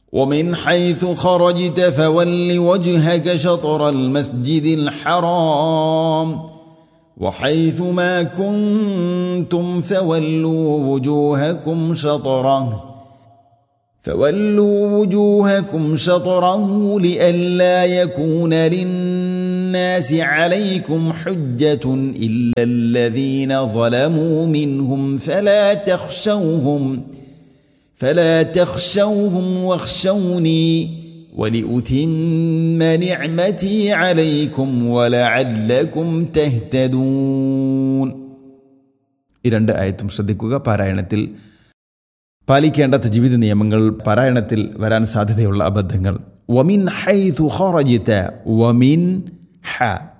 ومن حيث خرجت فول وجهك شطر المسجد الحرام وحيث ما كنتم فولوا وجوهكم شطره فولوا وجوهكم شطره لئلا يكون للناس عليكم حجة إلا الذين ظلموا منهم فلا تخشوهم فلا تخشوهم واخشوني ولأتم نعمتي عليكم ولعلكم تهتدون ഈ രണ്ട് ആയത്തും ശ്രദ്ധിക്കുക പാരായണത്തിൽ പാലിക്കേണ്ട ജീവിത നിയമങ്ങൾ പാരായണത്തിൽ വരാൻ സാധ്യതയുള്ള അബദ്ധങ്ങൾ വമിൻ ഹൈസു ഖറജിത വമിൻ ഹ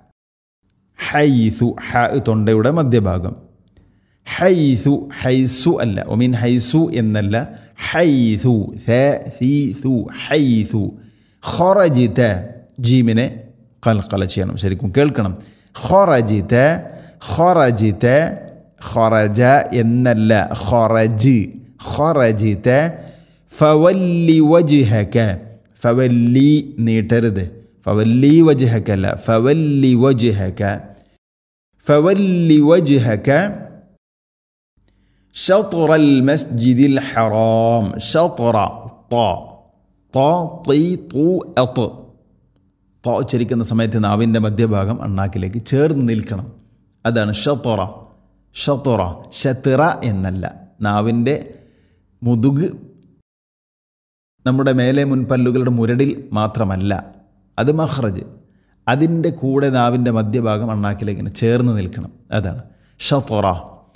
ഹൈസു ഹ തൊണ്ടയുടെ മധ്യഭാഗം ഹൈസു ഹൈസു അല്ല ഒമിൻ ഹൈസു എന്നല്ല ഹൈസു സു ഹൈസു ഖറജിത ജീമിനെ കൽക്കല ചെയ്യണം ശരിക്കും കേൾക്കണം ഖറജിത ഖറജിത ഖറജ എന്നല്ല ഖറജ് ഖറജിത ഫവല്ലി വജ്ഹക ഫവല്ലി നീട്ടരുത് ഫവല്ലി വജ്ഹക അല്ല ഫവല്ലി വജ്ഹക ഫവല്ലി വജ്ഹക شطر المسجد الحرام شطر طا طا طي طو أط طا ഉച്ചരിക്കുന്ന സമയത്ത് നാവിൻ്റെ മധ്യഭാഗം അണ്ണാക്കിലേക്ക് ചേർന്ന് നിൽക്കണം അതാണ് ഷത്തുറ ഷത്തുറ ഷത്തിറ എന്നല്ല നാവിൻ്റെ മുതുക് നമ്മുടെ മേലെ മുൻപല്ലുകളുടെ മുരടിൽ മാത്രമല്ല അത് മഹ്റജ് അതിൻ്റെ കൂടെ നാവിൻ്റെ മധ്യഭാഗം അണ്ണാക്കിലേക്ക് ഇങ്ങനെ ചേർന്ന് നിൽക്കണം അതാണ് ഷത്തുറ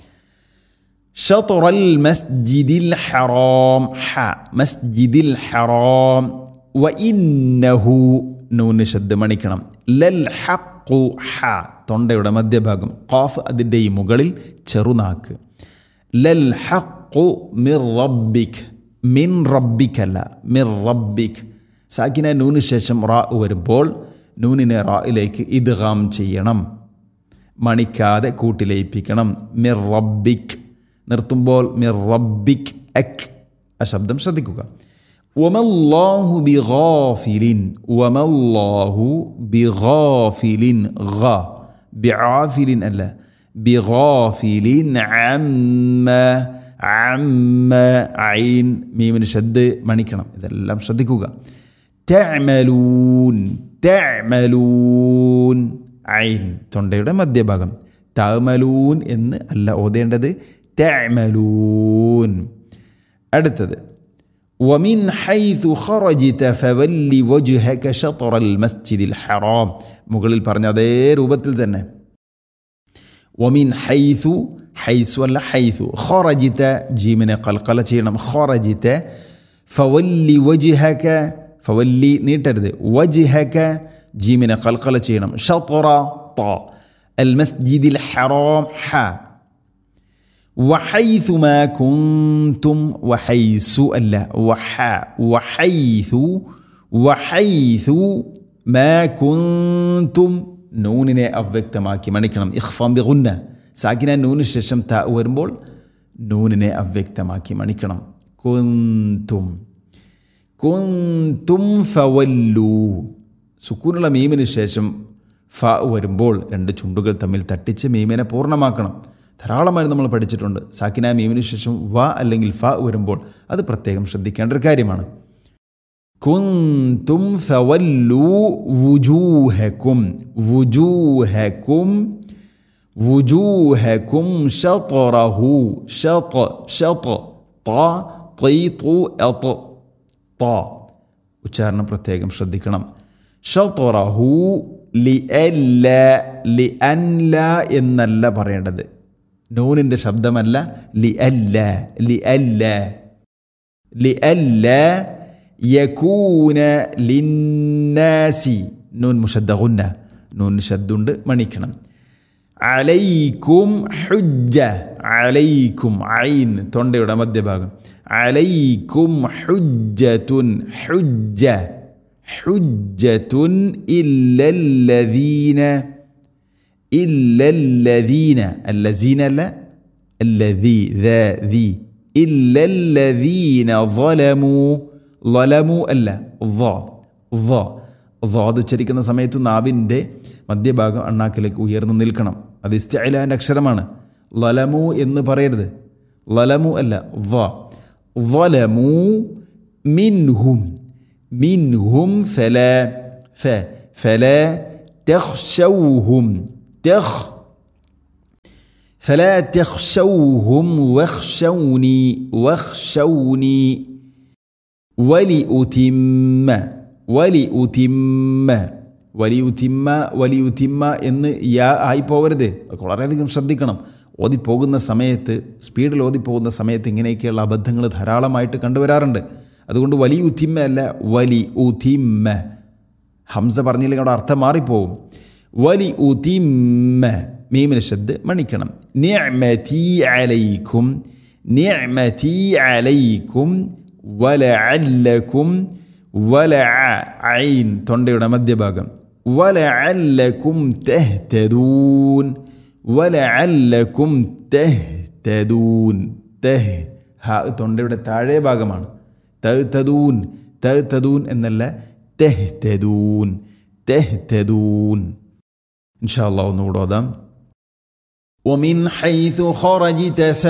شطر المسجد الحرام ح مسجد الحرام وإنه നൂന് ശബ്ദമണിക്കണം ലൽ ഹക്കു ഹ തൊണ്ടയുടെ മധ്യഭാഗം ഖാഫ് അതിൻ്റെ ഈ മുകളിൽ ചെറുനാക്ക് ലൽ ഹക്കു മിർ റബ്ബിക് മിൻ റബ്ബിക്കല്ല മിർ റബ്ബിക് സാക്കിന നൂന് ശേഷം റാ വരുമ്പോൾ നൂനിനെ റായിലേക്ക് ഇദ്ഗാം ചെയ്യണം മണിക്കാതെ കൂട്ടിലയിപ്പിക്കണം മിർ റബ്ബിക് നിർത്തുമ്പോൾ മിർ റബ്ബിക് അക് ആ ശബ്ദം ശ്രദ്ധിക്കുക വമല്ലാഹു ബിഗാഫിലിൻ വമല്ലാഹു ബിഗാഫിലിൻ ഗ ബിആഫിലിൻ അല്ല ബിഗാഫിലിൻ അമ്മ അമ്മ ഐൻ മീമിന് ശബ്ദ് മണിക്കണം ഇതെല്ലാം ശ്രദ്ധിക്കുക തഅമലൂൻ തഅമലൂൻ ഐൻ തൊണ്ടയുടെ മധ്യഭാഗം തഅമലൂൻ എന്ന് അല്ല ഓതേണ്ടത് തഅമലൂൻ അടുത്തത് ومن حيث خرجت فولي وجهك شطر المسجد الحرام മുകളിൽ പറഞ്ഞ അതേ രൂപത്തിൽ തന്നെ ومن حيث حيث ولا حيث خرجت ജീമിനെ കൽക്കല ചെയ്യണം خرجت فولي وجهك فولي നീട്ടരുത് وجهك ജീമിനെ കൽക്കല ചെയ്യണം شطر طا المسجد الحرام ح وحيث ما كنتم وحيث ألا وح وحيث وحيث ما كنتم നൂനിനെ അവ്യക്തമാക്കി മണിക്കണം ഇഖ്ഫാം ബിഗുന്ന സാക്കിന നൂന് ശേഷം ത വരുമ്പോൾ നൂനിനെ അവ്യക്തമാക്കി മണിക്കണം കുന്തും കുന്തും ഫവല്ലു സുക്കൂനുള്ള മീമിന് ശേഷം ഫ വരുമ്പോൾ രണ്ട് ചുണ്ടുകൾ തമ്മിൽ തട്ടിച്ച് മീമിനെ പൂർണ്ണമാക്കണം ധാരാളമായി നമ്മൾ പഠിച്ചിട്ടുണ്ട് സാക്കിന മീമിന് ശേഷം വ അല്ലെങ്കിൽ ഫ വരുമ്പോൾ അത് പ്രത്യേകം ശ്രദ്ധിക്കേണ്ട ഒരു കാര്യമാണ് കുന്തും ഫവല്ലു വുജൂഹക്കും വുജൂഹക്കും വുജൂഹക്കും ഷطറഹു ഷط ഷط ത തു അط ത ഉച്ചാരണം പ്രത്യേകം ശ്രദ്ധിക്കണം ഷطറഹു ലി അല്ല ലി അൻല എന്നല്ല പറയേണ്ടത് നൂനിൻ്റെ ശബ്ദമല്ല ലി അല്ല ലി അല്ല ലി അല്ല യകൂന ലിന്നാസി നൂൻ മുഷദ്ദുന്ന നൂൻ ശബ്ദുണ്ട് മണിക്കണം അലൈക്കും ഹുജ്ജ അലൈക്കും ഐൻ തൊണ്ടയുടെ മധ്യഭാഗം അലൈക്കും ഹുജ്ജത്തുൻ ഹുജ്ജ ഹുജ്ജത്തുൻ ഇല്ലല്ലദീന إلا الذين الذين لا الذي ذا ذي إلا الذين ظلموا ലലമു അല്ല വ വ വാദ് ഉച്ചരിക്കുന്ന സമയത്ത് നാവിൻ്റെ മധ്യഭാഗം അണ്ണാക്കിലേക്ക് ഉയർന്നു നിൽക്കണം അത് ഇസ്തലാൻ്റെ അക്ഷരമാണ് ലലമു എന്ന് പറയരുത് ലലമു അല്ല വ വലമു മിൻഹും മിൻഹും ഫല ഫ ഫല تخشوهم تخ فلا تخشوهم واخشوني واخشوني ولأتم ولأتم വലിയുത്തിമ്മ വലിയുത്തിമ്മ എന്ന് യാ ആയി പോകരുത് അതൊക്കെ വളരെയധികം ശ്രദ്ധിക്കണം ഓതിപ്പോകുന്ന സമയത്ത് സ്പീഡിൽ ഓതിപ്പോകുന്ന സമയത്ത് ഇങ്ങനെയൊക്കെയുള്ള അബദ്ധങ്ങൾ ധാരാളമായിട്ട് കണ്ടുവരാറുണ്ട് അതുകൊണ്ട് വലിയുത്തിമ്മ അല്ല വലി ഉത്തിമ്മ ഹംസ പറഞ്ഞില്ലെങ്കിൽ അവിടെ അർത്ഥം മാറിപ്പോവും വലി ഉതിമ്മ മീമിന് ശബ്ദ് മണിക്കണം നിഅമതി അലൈക്കും നിഅമതി അലൈക്കും വലഅല്ലക്കും വല ഐൻ തൊണ്ടയുടെ മധ്യഭാഗം വലഅല്ലക്കും തെഹ്തദൂൻ വലഅല്ലക്കും തെഹ്തദൂൻ തെഹ് ഹ തൊണ്ടയുടെ താഴെ ഭാഗമാണ് തഹ്തദൂൻ തഹ്തദൂൻ എന്നല്ല തെഹ്തദൂൻ തെഹ്തദൂൻ ഇൻഷാ അള്ളാഹ് ഒന്നുകൂടെ ഓതാം ومن حيث خرجت